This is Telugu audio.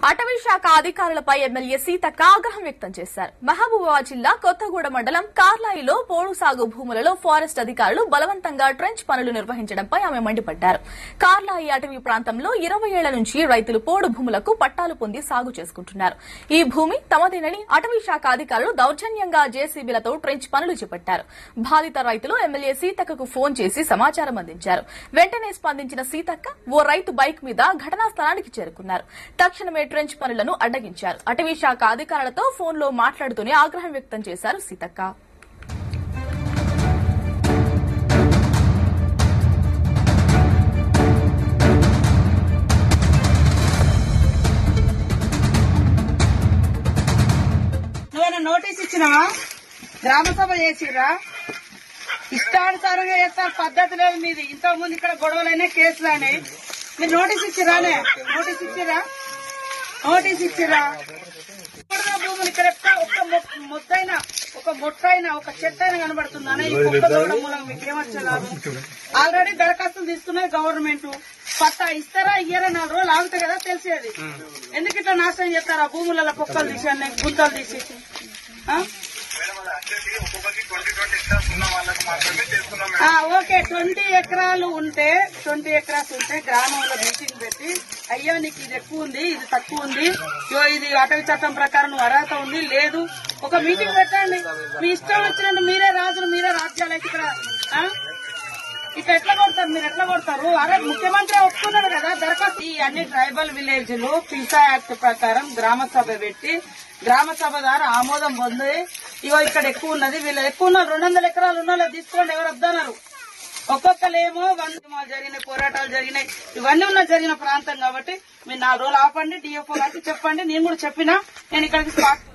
అటవీ శాఖ అధికారులపై ఎమ్మెల్యే సీతక్క ఆగ్రహం వ్యక్తం చేశారు మహబూబాబాద్ జిల్లా కొత్తగూడ మండలం కార్లాయిలో పోడు సాగు భూములలో ఫారెస్ట్ అధికారులు బలవంతంగా ట్రెంచ్ పనులు నిర్వహించడంపై ఆమె మండిపడ్డారు కార్లాయి అటవీ ప్రాంతంలో ఇరవై ఏళ్ల నుంచి రైతులు పోడు భూములకు పట్టాలు పొంది సాగు చేసుకుంటున్నారు ఈ భూమి తమదేనని అటవీ శాఖ అధికారులు దౌర్జన్యంగా జేసీబీలతో ట్రెంచ్ పనులు చేపట్టారు బాధిత రైతులు ఎమ్మెల్యే సీతక్కకు ఫోన్ చేసి సమాచారం అందించారు వెంటనే స్పందించిన సీతక్క ఓ రైతు బైక్ మీద ఘటనా స్థలానికి చేరుకున్నారు తక్షణమే ట్రెంచ్ పనులను అడ్డగించారు అటవీ శాఖ అధికారులతో ఫోన్లో మాట్లాడుతూనే ఆగ్రహం వ్యక్తం చేశారు సీతక్క నువ్వేనా నోటీస్ ఇచ్చినావా గ్రామ సభ చేసిర్రా ఇష్టానుసారంగా చేస్తారు పద్ధతి లేదు మీది ఇంతకు ముందు ఇక్కడ గొడవలైనా కేసులు అయినాయి మీరు నోటీస్ ఇచ్చిరానే నోటీస్ ఇచ్చిరా నోటీస్ ఇచ్చిరా ఇప్పుడు భూములు ఇక్కడ ఎక్కడ ఒక్క మొ- మొత్తైనా ఒక మొట్టైనా ఒక చెట్టు అయినా కనబడుతుందా ఈ కుక్క దూడ మూలం మీకు ఏమొచ్చే లాభం ఆల్రెడీ దరఖాస్తులు తీసుకున్నది గవర్నమెంట్ పట్టా ఇస్తారా ఇయ్యారా నాలుగు రోజులు ఆగుతాయి కదా తెలిసేది ఎందుకు ఇట్లా నాశనం చేస్తారు ఆ భూములలో కుక్కలు తీసి అన్నీ గుంతలు తీసేసి ఆ? ఆ, ఓకే ట్వంటీ ఎకరాలు ఉంటే ట్వంటీ ఎకరాస్ ఉంటే గ్రామంలో మీటింగ్ పెట్టి అయ్యా నీకు ఇది ఎక్కువ ఉంది ఇది తక్కువ ఉంది ఇగో ఇది అటవీ చట్టం ప్రకారం నువ్వు అర్హత ఉంది లేదు ఒక మీటింగ్ పెట్టండి మీ ఇష్టం వచ్చినట్టు మీరే రాజులు మీరే రాజ్యాలు అయితే ఇక్కడ ఆ? ఇక ఎట్లా కొడతారు మీరు ఎట్లా కొడతారు అరే ముఖ్యమంత్రి ఒప్పుకున్నాడు కదా దరఖాస్తు ఈ అన్ని ట్రైబల్ విలేజ్లు పిల్సా యాక్ట్ ప్రకారం గ్రామ సభ పెట్టి గ్రామ సభ ద్వారా ఆమోదం పొంది ఇగో ఇక్కడ ఎక్కువ ఉన్నది వీళ్ళు ఎక్కువ ఉన్నారు రెండు వందల ఎకరాలు ఉన్న వాళ్ళు తీసుకోండి ఎవరు వద్దన్నారు ఒక్కొక్కలేమో వంద జరిగినాయి పోరాటాలు జరిగినాయి ఇవన్నీ ఉన్న జరిగిన ప్రాంతం కాబట్టి మీరు నాలుగు రోజులు ఆపండి డిఎఫ్ఓ గారికి చెప్పండి నేను కూడా చెప్పినా నేను ఇక్కడికి స్పాట్